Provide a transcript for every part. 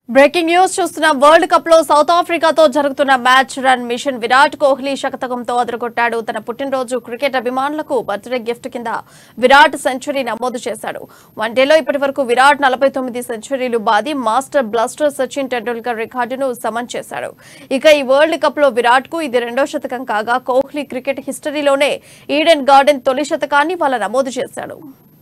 breaking news చూస్తున్న world cup లో south ఆఫ్రికాతో జరుగుతున్న match run machine Virat Kohli శతకంతో అదరగొట్టాడు తన పుట్టినరోజు క్రికెట్ అభిమానులకు బర్త్డే గిఫ్ట్ కింద విరాట్ సెంచరీ నమోదు చేశాడు వన్డేలో ఇప్పటి వరకు విరాట్ నలభై తొమ్మిది సెంచరీలు బాది మాస్టర్ బ్లాస్టర్ సచిన్ టెండూల్కర్ రికార్డును సమన్ చేశాడు ఇక ఈ వరల్డ్ కప్ లో విరాట్ కు ఇది రెండో శతకం కాగా కోహ్లీ క్రికెట్ హిస్టరీలోనే ఈడెన్ గార్డెన్ తొలి శతకాన్ని వాళ్ళ నమోదు చేశాడు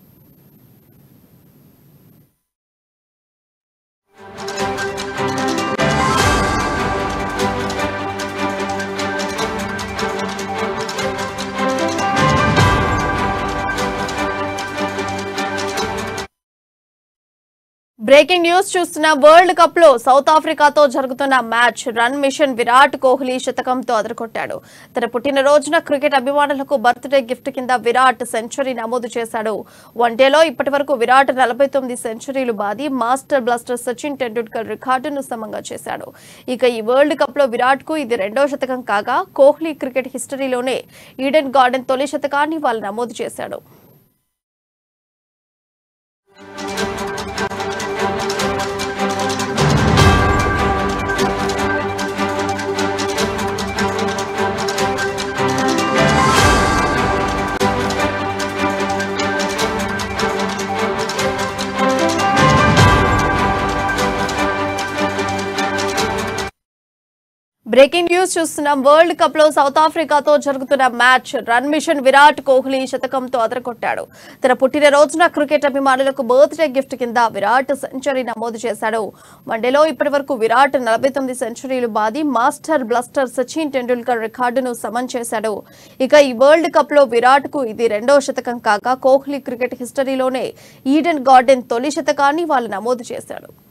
బ్రేకింగ్ న్యూస్ చూస్తున్న వరల్డ్ కప్ లో సౌత్ ఆఫ్రికాతో జరుగుతున్న match run machine Virat Kohli శతకంతో అదరకొట్టాడు తన పుట్టినరోజున క్రికెట్ అభిమానులకు బర్త్డే గిఫ్ట్ కింద విరాట్ సెంచరీ నమోదు చేశాడు వన్డేలో ఇప్పటి వరకు విరాట్ నలభై తొమ్మిది సెంచరీలు బాది మాస్టర్ బ్లాస్టర్ సచిన్ టెండూల్కర్ రికార్డును సమంగా చేశాడు ఇక ఈ వరల్డ్ కప్ లో విరాట్ కు ఇది రెండో శతకం కాగా కోహ్లీ క్రికెట్ హిస్టరీలోనే ఈడెన్ గార్డెన్ తొలి శతకాన్ని వాళ్ళు నమోదు చేశాడు బ్రేకింగ్ న్యూస్ చూస్తున్నాం వరల్డ్ కప్ లో సౌత్ ఆఫ్రికాతో జరుగుతున్న match run machine Virat Kohli శతకంతో అదరకొట్టాడు తన పుట్టినరోజున క్రికెట్ అభిమానులకు బర్త్డే గిఫ్ట్ కింద విరాట్ సెంచరీ నమోదు చేశాడు వన్డేలో ఇప్పటి వరకు విరాట్ నలభై తొమ్మిది సెంచరీలు బాది మాస్టర్ బ్లస్టర్ సచిన్ టెండూల్కర్ రికార్డును సమన్ చేశాడు ఇక ఈ వరల్డ్ కప్ లో విరాట్ కు ఇది రెండో శతకం కాగా కోహ్లీ క్రికెట్ హిస్టరీలోనే ఈడెన్ గార్డెన్ తొలి శతకాన్ని వాళ్ళు నమోదు చేశాడు